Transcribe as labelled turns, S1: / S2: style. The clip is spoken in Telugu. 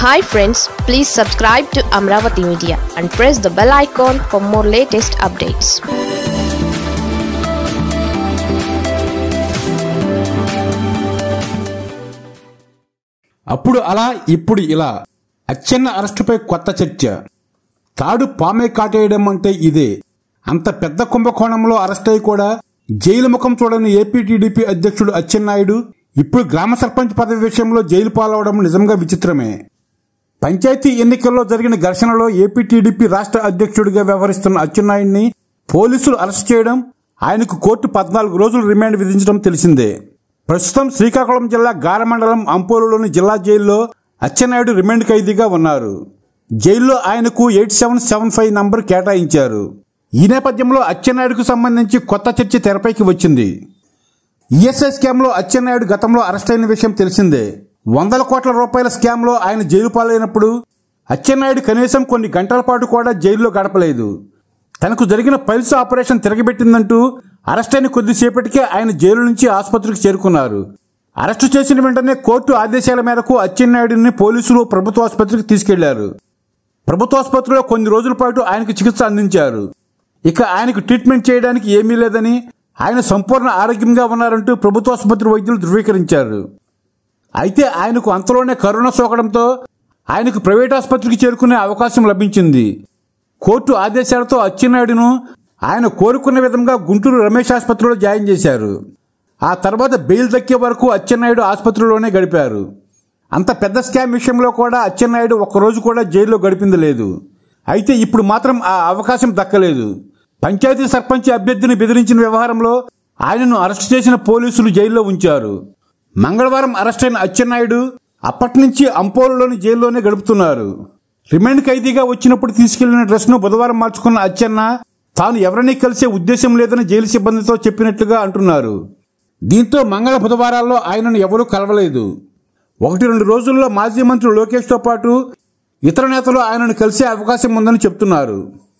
S1: hi friends please subscribe to Amaravati Media and press the bell icon for more latest updates
S2: అప్పుడు అలా ఇప్పుడు ఇలా అచ్చెన్న అరెస్టుపై కొత్త చర్చ తాడు పామే కాటేయడం అంటే ఇదే అంత పెద్ద కుంభకోణంలో అరెస్ట్ అయి కూడా జైలు ముఖం చూడని ఏపీ టీడీపీ అధ్యక్షుడు అచ్చెన్నాయుడు ఇప్పుడు గ్రామ సర్పంచ్ పదవి విషయంలో జైలు పాలవడం నిజంగా విచిత్రమే పంచాయతీ ఎన్నికల్లో జరిగిన ఘర్షణలో ఏపీ టీడీపీ రాష్ట్ర అధ్యక్షుడిగా వ్యవహరిస్తున్న అచ్చెన్నాయుడిని పోలీసులు అరెస్ట్ చేయడం ఆయనకు కోర్టు పద్నాలుగు రోజులు రిమాండ్ విధించడం తెలిసిందే ప్రస్తుతం శ్రీకాకుళం జిల్లా గారమండలం అంపోలులోని జిల్లా జైల్లో అచ్చెన్నాయుడు రిమాండ్ ఖైదీగా ఉన్నారు జైల్లో ఆయనకు eight seven seven five number కేటాయించారు ఈ నేపథ్యంలో అచ్చెన్నాయుడుకు సంబంధించి కొత్త చర్చ తెరపైకి వచ్చింది ఈఎస్ఐ స్కామ్లో అచ్చెన్నాయుడు గతంలో అరెస్ట్ అయిన విషయం తెలిసిందే వందల కోట్ల రూపాయల స్కామ్లో ఆయన జైలు పాలైనప్పుడు అచ్చెన్నాయుడు కనీసం కొన్ని గంటల పాటు కూడా జైల్లో గడపలేదు తనకు జరిగిన పల్స్ ఆపరేషన్ తిరగబెట్టిందంటూ అరెస్ట్ అయిన కొద్దిసేపటికే ఆయన జైలు నుంచి ఆసుపత్రికి చేరుకున్నారు అరెస్టు చేసిన వెంటనే కోర్టు ఆదేశాల మేరకు అచ్చెన్నాయుడిని పోలీసులు ప్రభుత్వ ఆసుపత్రికి తీసుకెళ్లారు ప్రభుత్వ ఆసుపత్రిలో కొన్ని రోజుల పాటు ఆయనకు చికిత్స అందించారు ఇక ఆయనకు ట్రీట్మెంట్ చేయడానికి ఏమీ లేదని ఆయన సంపూర్ణ ఆరోగ్యంగా ఉన్నారంటూ ప్రభుత్వ ఆసుపత్రి వైద్యులు ధృవీకరించారు అయితే ఆయనకు అంతలోనే కరోనా సోకడంతో ఆయనకు ప్రైవేట్ ఆసుపత్రికి చేరుకునే అవకాశం లభించింది కోర్టు ఆదేశాలతో అచ్చెన్నాయుడును ఆయన కోరుకున్న విధంగా గుంటూరు రమేష్ ఆసుపత్రిలో జాయిన్ చేశారు ఆ తర్వాత బెయిల్ దక్కే వరకు అచ్చెన్నాయుడు ఆసుపత్రిలోనే గడిపారు అంత పెద్ద స్కామ్ విషయంలో కూడా అచ్చెన్నాయుడు ఒక్కరోజు కూడా జైల్లో గడిపింది లేదు అయితే ఇప్పుడు మాత్రం ఆ అవకాశం దక్కలేదు పంచాయతీ సర్పంచ్ అభ్యర్థిని బెదిరించిన వ్యవహారంలో ఆయనను అరెస్ట్ చేసిన పోలీసులు జైల్లో ఉంచారు మంగళవారం అరెస్ట్ అయిన అచ్చెన్నాయుడు అప్పటి నుంచి అంపోలులోని జైల్లోనే గడుపుతున్నారు రిమాండ్ ఖైదీగా వచ్చినప్పుడు తీసుకెళ్లిన డ్రెస్ను బుధవారం మార్చుకున్న అచ్చెన్న తాను ఎవరినీ కలిసే ఉద్దేశం లేదని జైలు సిబ్బందితో చెప్పినట్లుగా అంటున్నారు దీంతో మంగళ బుధవారాల్లో ఆయనను ఎవరూ కలవలేదు ఒకటి రెండు రోజుల్లో మాజీ మంత్రి లోకేష్తో పాటు ఇతర నేతలు ఆయనను కలిసే అవకాశం ఉందని చెప్తున్నారు